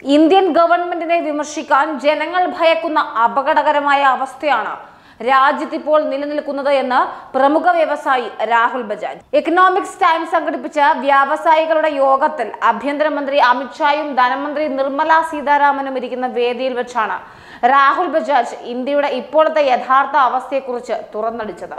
Indian ഗവൺമെന്റിനെ വിമർശിക്കാൻ ജനങ്ങൾ ഭയക്കുന്ന അപകടകരമായ അവസ്ഥയാണ് രാജ്യത്തിപ്പോൾ നിലനിൽക്കുന്നത് എന്ന് പ്രമുഖ വ്യവസായി രാഹുൽ ബജാജ് എക്കണോമിക്സ് ടൈംസ് സംഘടിപ്പിച്ച വ്യാവസായികളുടെ യോഗത്തിൽ ആഭ്യന്തരമന്ത്രി അമിത്ഷായും ധനമന്ത്രി നിർമ്മല സീതാരാമനും ഇരിക്കുന്ന വേദിയിൽ വെച്ചാണ് രാഹുൽ ബജാജ് ഇന്ത്യയുടെ ഇപ്പോഴത്തെ യഥാർത്ഥ അവസ്ഥയെക്കുറിച്ച് തുറന്നടിച്ചത്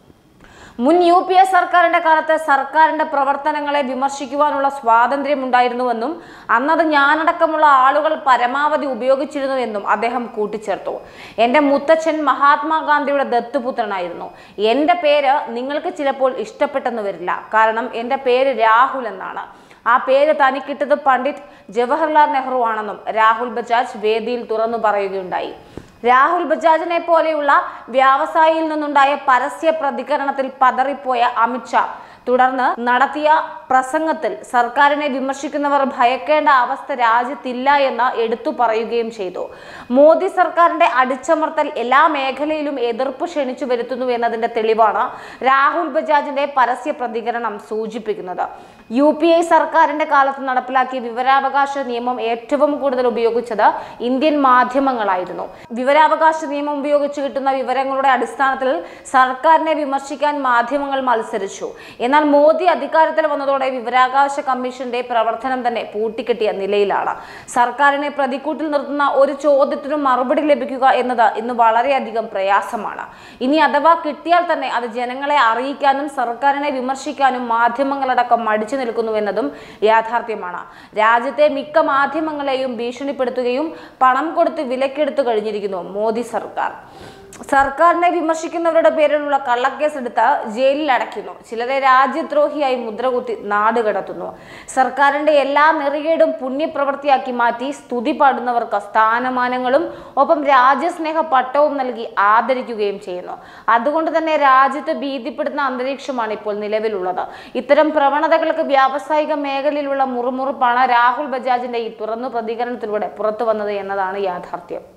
മുൻ യു പി എ സർക്കാരിന്റെ കാലത്ത് സർക്കാരിന്റെ പ്രവർത്തനങ്ങളെ വിമർശിക്കുവാനുള്ള സ്വാതന്ത്ര്യം ഉണ്ടായിരുന്നുവെന്നും അന്നത് ഞാനടക്കമുള്ള ആളുകൾ പരമാവധി ഉപയോഗിച്ചിരുന്നുവെന്നും അദ്ദേഹം കൂട്ടിച്ചേർത്തു എന്റെ മുത്തച്ഛൻ മഹാത്മാഗാന്ധിയുടെ ദത്തുപുത്രനായിരുന്നു എന്റെ പേര് നിങ്ങൾക്ക് ചിലപ്പോൾ ഇഷ്ടപ്പെട്ടെന്ന് വരില്ല കാരണം എന്റെ പേര് രാഹുൽ എന്നാണ് ആ പേര് തനിക്കിട്ടത് പണ്ഡിറ്റ് ജവഹർലാൽ നെഹ്റു ആണെന്നും രാഹുൽ ബജാജ് വേദിയിൽ തുറന്നു പറയുകയുണ്ടായി രാഹുൽ ബജാജിനെ പോലെയുള്ള വ്യാവസായിയിൽ നിന്നുണ്ടായ പരസ്യ പ്രതികരണത്തിൽ പതറിപ്പോയ അമിത്ഷാ തുടർന്ന് നടത്തിയ പ്രസംഗത്തിൽ സർക്കാരിനെ വിമർശിക്കുന്നവർ ഭയക്കേണ്ട അവസ്ഥ രാജ്യത്തില്ല എന്ന് എടുത്തു പറയുകയും ചെയ്തു മോദി സർക്കാരിന്റെ അടിച്ചമർത്തൽ എല്ലാ മേഖലയിലും എതിർപ്പ് ക്ഷണിച്ചു വരുത്തുന്നു എന്നതിന്റെ തെളിവാണ് രാഹുൽ ബജാജിന്റെ പരസ്യ പ്രതികരണം സൂചിപ്പിക്കുന്നത് യു പി ഐ സർക്കാരിന്റെ കാലത്ത് നടപ്പിലാക്കിയ വിവരാവകാശ നിയമം ഏറ്റവും കൂടുതൽ ഉപയോഗിച്ചത് ഇന്ത്യൻ മാധ്യമങ്ങളായിരുന്നു വിവരാവകാശ നിയമം ഉപയോഗിച്ച് കിട്ടുന്ന വിവരങ്ങളുടെ അടിസ്ഥാനത്തിൽ സർക്കാരിനെ വിമർശിക്കാൻ മാധ്യമങ്ങൾ മത്സരിച്ചു എന്നാൽ മോദി അധികാരത്തിൽ വന്നതോടെ വിവരാവകാശ കമ്മീഷന്റെ പ്രവർത്തനം തന്നെ പൂട്ടിക്കെട്ടിയ നിലയിലാണ് സർക്കാരിനെ പ്രതിക്കൂട്ടിൽ നിർത്തുന്ന ഒരു ചോദ്യത്തിനും മറുപടി ലഭിക്കുക എന്നത് ഇന്ന് വളരെയധികം പ്രയാസമാണ് ഇനി അഥവാ കിട്ടിയാൽ തന്നെ അത് ജനങ്ങളെ അറിയിക്കാനും സർക്കാരിനെ വിമർശിക്കാനും മാധ്യമങ്ങളടക്കം മടിച്ചു നിൽക്കുന്നു എന്നതും യാഥാർത്ഥ്യമാണ് രാജ്യത്തെ മിക്ക മാധ്യമങ്ങളെയും ഭീഷണിപ്പെടുത്തുകയും പണം കൊടുത്ത് വിലക്കെടുത്തു കഴിഞ്ഞിരിക്കുന്നു മോദി സർക്കാർ സർക്കാരിനെ വിമർശിക്കുന്നവരുടെ പേരിലുള്ള കള്ളക്കേസ് എടുത്ത് ജയിലിൽ അടയ്ക്കുന്നു ചിലരെ രാജ്യദ്രോഹിയായി മുദ്രകുത്തി നാട് കടത്തുന്നു സർക്കാരിന്റെ എല്ലാ നെറികേടും പുണ്യപ്രവൃത്തിയാക്കി മാറ്റി സ്തുതി പാടുന്നവർക്ക് സ്ഥാനമാനങ്ങളും ഒപ്പം രാജ്യസ്നേഹ പട്ടവും നൽകി ആദരിക്കുകയും ചെയ്യുന്നു അതുകൊണ്ട് തന്നെ രാജ്യത്ത് ഭീതിപ്പെടുത്തുന്ന അന്തരീക്ഷമാണ് ഇപ്പോൾ നിലവിലുള്ളത് ഇത്തരം പ്രവണതകൾക്ക് വ്യാവസായിക മേഖലയിലുള്ള മുറുമുറുപ്പാണ് രാഹുൽ ബജാജിന്റെ ഈ തുറന്നു പ്രതികരണത്തിലൂടെ പുറത്തു വന്നത് എന്നതാണ് യാഥാർത്ഥ്യം